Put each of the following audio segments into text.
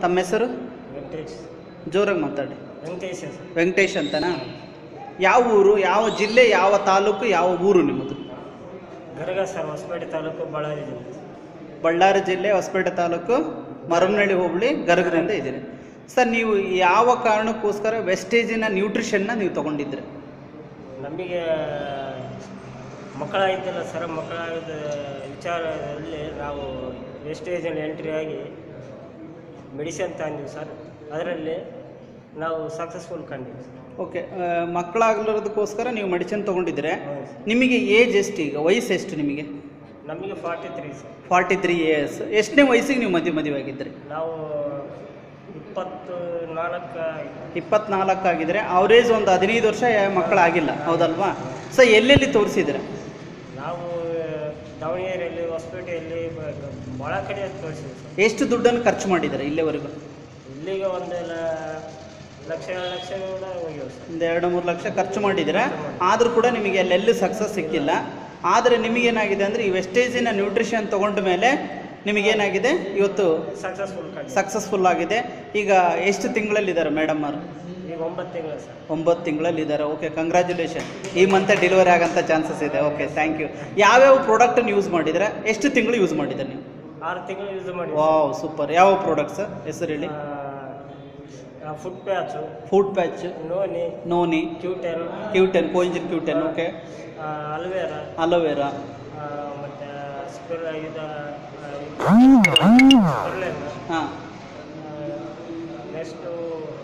ತಮ್ಮ ಹೆಸರು ವೆಂಕಟೇಶ್ ಜೋರಾಗಿ ಮಾತಾಡಿ ವೆಂಕಟೇಶ್ ಸರ್ ವೆಂಕಟೇಶ್ ಅಂತನಾ ಯಾವ ಊರು ಯಾವ ಜಿಲ್ಲೆ ಯಾವ ತಾಲೂಕು ಯಾವ ಊರು ನಿಮ್ಮದು ಗರಗ ಸರ್ ಹೊಸಪೇಟೆ ತಾಲೂಕು ಬಳ್ಳಾರಿ ಜಿಲ್ಲೆ ಬಳ್ಳಾರಿ ಜಿಲ್ಲೆ ಹೊಸಪೇಟೆ ತಾಲೂಕು ಮರಮನಹಳ್ಳಿ ಹೋಬಳಿ ಗರಗದಿಂದ ಇದ್ದೀರಿ ಸರ್ ನೀವು ಯಾವ ಕಾರಣಕ್ಕೋಸ್ಕರ ವೆಸ್ಟೇಜಿನ ನ್ಯೂಟ್ರಿಷನ್ನ ನೀವು ತಗೊಂಡಿದ್ರಿ ನಮಗೆ ಮಕ್ಕಳಾಗಿದ್ದಲ್ಲ ಸರ್ ಮಕ್ಕಳಾಗದ ವಿಚಾರದಲ್ಲಿ ನಾವು ವೇಸ್ಟೇಜಲ್ಲಿ ಎಂಟ್ರಿ ಆಗಿ ಮೆಡಿಸಿನ್ ತಂದಿವಿ ಸರ್ ಅದರಲ್ಲಿ ನಾವು ಸಕ್ಸಸ್ಫುಲ್ ಕಂಡಿವಿ ಸರ್ ಓಕೆ ಮಕ್ಕಳಾಗ್ಲಿರೋದಕ್ಕೋಸ್ಕರ ನೀವು ಮೆಡಿಸಿನ್ ತೊಗೊಂಡಿದ್ರೆ ಹೌದು ಸರ್. ನಿಮಗೆ ಏಜ್ ಎಷ್ಟು ಈಗ ವಯಸ್ಸು ಎಷ್ಟು ನಿಮಗೆ ನಮಗೆ forty three sir forty three years ಎಷ್ಟನೇ ವಯಸ್ಸಿಗೆ ನೀವು ಮದುವೆ ಮದುವೆ ಆಗಿದ್ರಿ ನಾವು ಇಪ್ಪತ್ತು ನಾಲ್ಕು ಇಪ್ಪತ್ನಾಲ್ಕು ಆಗಿದ್ರೆ ಅವರೇಜ್ ಒಂದು ಹದಿನೈದು ವರ್ಷ ಮಕ್ಕಳಾಗಿಲ್ಲ ಹೌದಲ್ವಾ ಸೊ ಎಲ್ಲೆಲ್ಲಿ ತೋರಿಸಿದ್ರೆ ನಾವು ದಾವಣಗೆರೆಯಲ್ಲಿ ಹೊಸಪೇಟೆಯಲ್ಲಿ ಬ- ಭಾಳ ಕಡೆ ತೋರಿಸಿದ್ವಿ ಸರ್ ಎಷ್ಟು ದುಡ್ಡನ್ನು ಖರ್ಚು ಮಾಡಿದ್ದಾರೆ ಇಲ್ಲಿವರೆಗೂ ಇಲ್ಲಿಗೆ ಒಂದು ಲ- ಲಕ್ಷ ಎರಡು ಲಕ್ಷ ಕೂಡ ಹೋಗ್ಯಾವ ಸರ್ ಒಂದು ಎರಡು ಮೂರು ಲಕ್ಷ ಖರ್ಚು ಮಾಡಿದ್ದೀರಾ ಆದರೂ ಕೂಡ ನಿಮಗೆ ಅಲ್ಲೆಲ್ಲೂ ಸಕ್ಸಸ್ ಸಿಕ್ಕಿಲ್ಲ ಆದರೆ ನಿಮಗೇನಾಗಿದೆ ಅಂದರೆ ಈ ವೆಸ್ಟೇಜಿನ ನ್ಯೂಟ್ರಿಷನ್ ತೊಗೊಂಡ ಮೇಲೆ ನಿಮಗೇನಾಗಿದೆ ಇವತ್ತು ಸಕ್ಸಸ್ಫುಲ್ ಕಂಡು ಸಕ್ಸಸ್ಫುಲ್ ಆಗಿದೆ ಈಗ ಎಷ್ಟು ತಿಂಗಳಲ್ಲಿದ್ದಾರೆ ಮೇಡಮ್ ಅವರು ಈಗ ಒಂಬತ್ತು ತಿಂಗಳು ಸರ್ ಒಂಬತ್ತು ತಿಂಗಳಲ್ಲಿದ್ದಾರೆ ಓಕೆ ಕಂಗ್ರ್ಯಾಚುಲೇಷನ್ ಈ ಮಂತ್ ಡೆಲಿವರಿ ಆಗೋಂಥ ಚಾನ್ಸಸ್ ಇದೆ ಓಕೆ ಥ್ಯಾಂಕ್ ಯು ಯಾವ್ಯಾವ ಪ್ರಾಡಕ್ಟನ್ನು ಯೂಸ್ ಮಾಡಿದ್ರೆ ಎಷ್ಟು ತಿಂಗಳು ಯೂಸ್ ಮಾಡಿದ್ರೆ ನೀವು ಆರು ತಿಂಗಳು ಯೂಸ್ ಮಾಡಿ ವಾವ್ ಸೂಪರ್ ಯಾವ ಪ್ರಾಡಕ್ಟ್ ಸರ್ ಹೆಸರು ಹೇಳಿ food patch food patch noni noni Q ten Q ten coenzyme Q ten okay aloe vera aloe vera ಮತ್ತು ಸ್ಪಿರ್ ಇದು ಸ್ಪಿರ್ಲೆನ್ ಹಾಂ ನೆಕ್ಸ್ಟು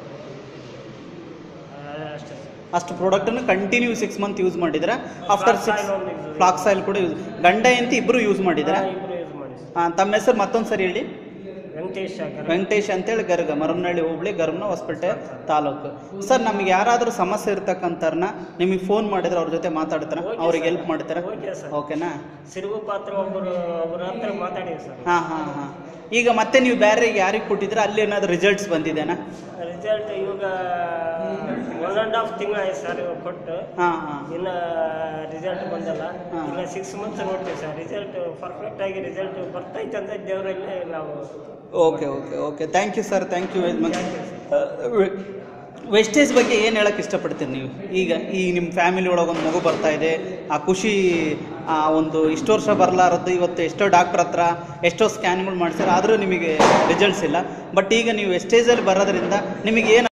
ಅಷ್ಟೇ ಸರ್ ಅಷ್ಟು ಪ್ರಾಡಕ್ಟನ್ನು ಕಂಟಿನ್ಯೂ ಸಿಕ್ಸ್ ಮಂತ್ ಯೂಸ್ ಮಾಡಿದ್ರೆ ಆಫ್ಟರ್ Flax ಸಿಕ್ಸ್ oil ಒಂದು use ಫ್ಲಾಕ್ಸ್ ಆಯಿಲ್ ಕೂಡ ಯೂಸ್ ಗಂಡ ಎಂತ ಇಬ್ಬರು ಯೂಸ್ ಮಾಡಿದ್ರೆ ಇಬ್ಬರು ಯೂಸ್ ಮಾಡಿ ಸರ್ ಹಾಂ ತಮ್ಮ ಹೆಸರು ಮತ್ತೊಂದು ಸರಿ ಹೇಳಿ ವೆಂಕಟೇಶ್ ಶಂಕರ್ ವೆಂಕಟೇಶ್ ಅಂತೇಳಿ ಗರ್ಗ ಮರಮನಹಳ್ಳಿ ಹೋಬಳಿ ಗರ್ಮನ ಹೊಸಪೇಟೆ ತಾಲೂಕು ಸರ್ ನಮ್ಗೆ ಯಾರಾದರೂ ಸಮಸ್ಯೆ ಇರ್ತಕ್ಕಂಥವ್ರನ್ನ ನಿಮಗೆ ಫೋನ್ ಮಾಡಿದ್ರೆ ಅವ್ರ ಜೊತೆ ಮಾತಾಡ್ತಾರ Okay, ಅವ್ರಿಗೆ sir. ಹೆಲ್ಪ್ ಮಾಡ್ತಾರ ಓಕೆ ಸರ್ ಓಕೆನಾ ಸಿರುಗು ಪಾತ್ರ ಒಬ್ಬರು ಒಬ್ಬರ ಹತ್ರ ಮಾತಾಡಿವಿ ಸರ್ ಹಾಂ ಹಾಂ ಹಾಂ ಈಗ ಮತ್ತೆ ನೀವು ಬೇರೆಗೆ ಯಾರಿಗೆ ಕೊಟ್ಟಿದ್ರೆ ಅಲ್ಲಿ ಏನಾದ್ರು ರಿಸಲ್ಟ್ಸ್ ಬಂದಿದೆನಾ ರಿಸಲ್ಟ್ ಇವಾಗ ಒನ್ ಆ್ಯಂಡ್ ಹಾಫ್ ತಿಂಗಳು ಆಯ್ತು ಸರ್ ಇವಾಗ ಕೊಟ್ಟು ಹಾಂ ಹಾಂ ಇನ್ನು ರಿಸಲ್ಟ್ ಬಂದಲ್ಲ ಹಾ. ಇನ್ನು ಸಿಕ್ಸ್ ಮಂತ್ಸ್ ನೋಡ್ತೀವಿ ಸರ್ ರಿಸಲ್ಟ್ ಪರ್ಫೆಕ್ಟ್ ಆಗಿ ರಿಸಲ್ಟ್ ಬರ್ತೈತೆ ಅಂತ ದೇವರಲ್ಲಿ ನಾವು okay okay okay thank you sir thank you very much wastage ಬಗ್ಗೆ ಏನು ಹೇಳಕ್ಕೆ ಇಷ್ಟಪಡ್ತೀರಿ ನೀವು ಈಗ ಈ ನಿಮ್ಮ ಫ್ಯಾಮಿಲಿ ಒಳಗೆ ಒಂದು ಮಗು ಬರ್ತಾ ಇದೆ ಆ ಖುಷಿ ಆ ಒಂದು ಇಷ್ಟು ವರ್ಷ ಬರಲಾರದ್ದು ಇವತ್ತು ಎಷ್ಟೋ ಡಾಕ್ಟ್ರ್ ಹತ್ರ ಎಷ್ಟೋ ಸ್ಕ್ಯಾನ್ಗಳು ಮಾಡಿಸ್ಯಾರ ಆದರೂ ನಿಮಗೆ ರಿಸಲ್ಟ್ಸ್ ಇಲ್ಲ ಬಟ್ ಈಗ ನೀವು ವೆಸ್ಟೇಜಲ್ಲಿ ಬರೋದ್ರಿಂದ ನಿಮಗೆ ಏನು